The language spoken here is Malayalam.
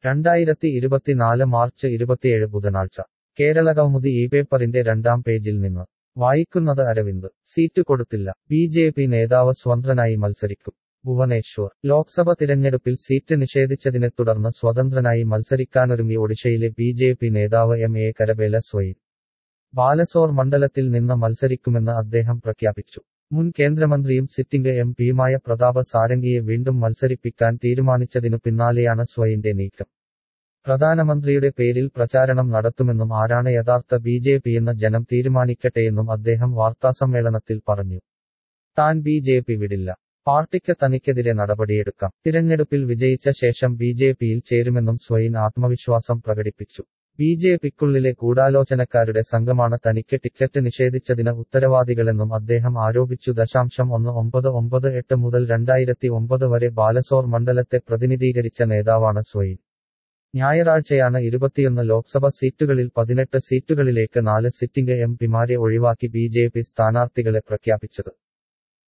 രണ്ടായിരത്തി ഇരുപത്തിനാല് മാർച്ച് ഇരുപത്തിയേഴ് ബുധനാഴ്ച കേരള കൗമുദി ഈ പേപ്പറിന്റെ രണ്ടാം പേജിൽ നിന്ന് വായിക്കുന്നത് അരവിന്ദ് സീറ്റ് കൊടുത്തില്ല ബി ജെ പി നേതാവ് സ്വതന്ത്രനായി മത്സരിക്കും ഭുവനേശ്വർ ലോക്സഭ തിരഞ്ഞെടുപ്പിൽ സീറ്റ് നിഷേധിച്ചതിനെ തുടർന്ന് സ്വതന്ത്രനായി മത്സരിക്കാനൊരുങ്ങി ഒഡീഷയിലെ ബി ജെ പി നേതാവ് എം എ കരബേല സ്വയിൻ ബാലസോർ മണ്ഡലത്തിൽ നിന്ന് മത്സരിക്കുമെന്ന് അദ്ദേഹം പ്രഖ്യാപിച്ചു മുൻ കേന്ദ്രമന്ത്രിയും സിറ്റിംഗ് എം പിയുമായ പ്രതാപ സാരംഗിയെ വീണ്ടും മത്സരിപ്പിക്കാൻ തീരുമാനിച്ചതിനു പിന്നാലെയാണ് സ്വയിന്റെ നീക്കം പ്രധാനമന്ത്രിയുടെ പേരിൽ പ്രചാരണം നടത്തുമെന്നും ആരാണ് യഥാർത്ഥ ബി ജെ പിയെന്ന് ജനം തീരുമാനിക്കട്ടെയെന്നും അദ്ദേഹം വാർത്താസമ്മേളനത്തിൽ പറഞ്ഞു താൻ ബി ജെ പി വിടില്ല പാർട്ടിക്ക് തനിക്കെതിരെ നടപടിയെടുക്കാം തിരഞ്ഞെടുപ്പിൽ വിജയിച്ച ശേഷം ബി ജെ പിയിൽ ചേരുമെന്നും സ്വയിൻ ആത്മവിശ്വാസം പ്രകടിപ്പിച്ചു ബി ജെ പിക്കുള്ളിലെ ഗൂഢാലോചനക്കാരുടെ സംഘമാണ് തനിക്ക് ടിക്കറ്റ് നിഷേധിച്ചതിന് ഉത്തരവാദികളെന്നും അദ്ദേഹം ആരോപിച്ചു ദശാംശം ഒന്ന് ഒമ്പത് ഒമ്പത് എട്ട് മുതൽ രണ്ടായിരത്തി ഒമ്പത് വരെ ബാലസോർ മണ്ഡലത്തെ പ്രതിനിധീകരിച്ച നേതാവാണ് സ്വയിൻ ഞായറാഴ്ചയാണ് ഇരുപത്തിയൊന്ന് ലോക്സഭ സീറ്റുകളിൽ പതിനെട്ട് സീറ്റുകളിലേക്ക് നാല് സിറ്റിംഗ് എം പിമാരെ ഒഴിവാക്കി ബി ജെ പി സ്ഥാനാർത്ഥികളെ പ്രഖ്യാപിച്ചത്